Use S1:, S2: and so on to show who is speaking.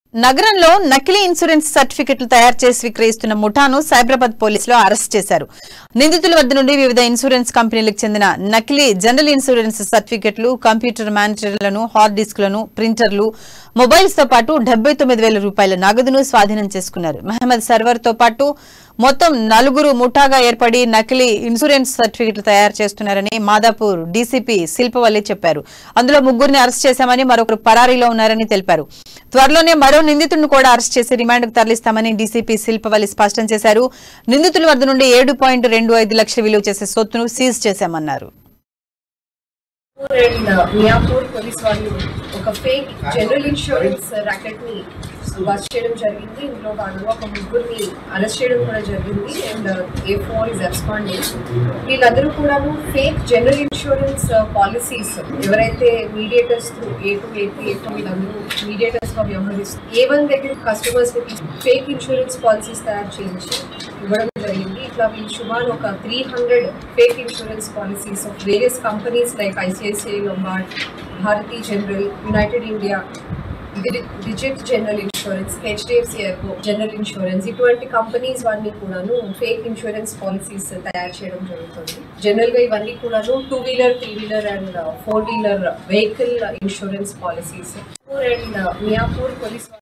S1: నగరంలో నకిలీ ఇన్సూరెన్స్ సర్టిఫికెట్లు తయారు చేసి విక్రయిస్తున్న ముఠాను సైబరాబాద్ పోలీసులు అరెస్ట్ చేశారు నిందితుల వద్ద నుండి వివిధ ఇన్సూరెన్స్ కంపెనీలకు చెందిన నకిలీ జనరల్ ఇన్సూరెన్స్ సర్టిఫికెట్లు కంప్యూటర్ మానిటర్లను హార్డ్ డిస్క్లను ప్రింటర్లు మొబైల్స్ తో పాటు డెబ్బై తొమ్మిది వేల రూపాయల నగదును స్వాధీనం చేసుకున్నారు మహమ్మద్ సర్వర్ తో పాటు మొత్తం నలుగురు ముఠాగా ఏర్పడి నకిలీ ఇన్సూరెన్స్ సర్టిఫికెట్లు తయారు చేస్తున్నారని మాదాపూర్ డీసీపీ శిల్పవల్లి చెప్పారు అందులో ముగ్గురిని అరెస్ట్ చేశామని మరొకరు పరారీలో ఉన్నారని తెలిపారు త్వరలోనే మరో నిందితుడిని కూడా అరెస్ట్ చేసి రిమాండ్కు తరలిస్తామని డీసీపీ శిల్పవల్లి స్పష్టం చేశారు నిందితుల వద్ద నుండి ఏడు పాయింట్ రెండు ఐదు లక్షల విలువ చేసే సొత్తును సీజ్ చేశామన్నారు
S2: అండ్ మియాపూర్ పోలీస్ వాళ్ళు ఒక ఫేక్ జనరల్ ఇన్సూరెన్స్ ర్యాకెట్ ని బస్ చేయడం జరిగింది ఇందులో భాగంగా ఒక ముగ్గురిని అరెస్ట్ చేయడం కూడా జరిగింది and A four is responding వీళ్ళందరూ కూడాను ఫేక్ జనరల్ ఇన్సూరెన్స్ పాలసీస్ ఎవరైతే mediators through A two A three A two వీళ్ళందరూ మీడియేటర్స్ గా వ్యవహరిస్తారు ఏ వన్ దగ్గర కస్టమర్స్ ని ఫేక్ ఇన్సూరెన్స్ పాలసీస్ తయారు చేయించి ఇవ్వడం జరిగింది ఇట్లా వీళ్ళు సుమారు ఒక three hundred fake insurance policies of various companies like ICICI Lombard Bharti general United India Digit general insurance HDFC ERGO general insurance ఇటువంటి కంపెనీస్ వాటిని కూడాను ఫేక్ ఇన్సూరెన్స్ పాలసీస్ తయారు చేయడం జరుగుతుంది జనరల్ గా ఇవన్నీ కూడాను two wheeler three wheeler and four wheeler vehicle insurance policies and Miyapur police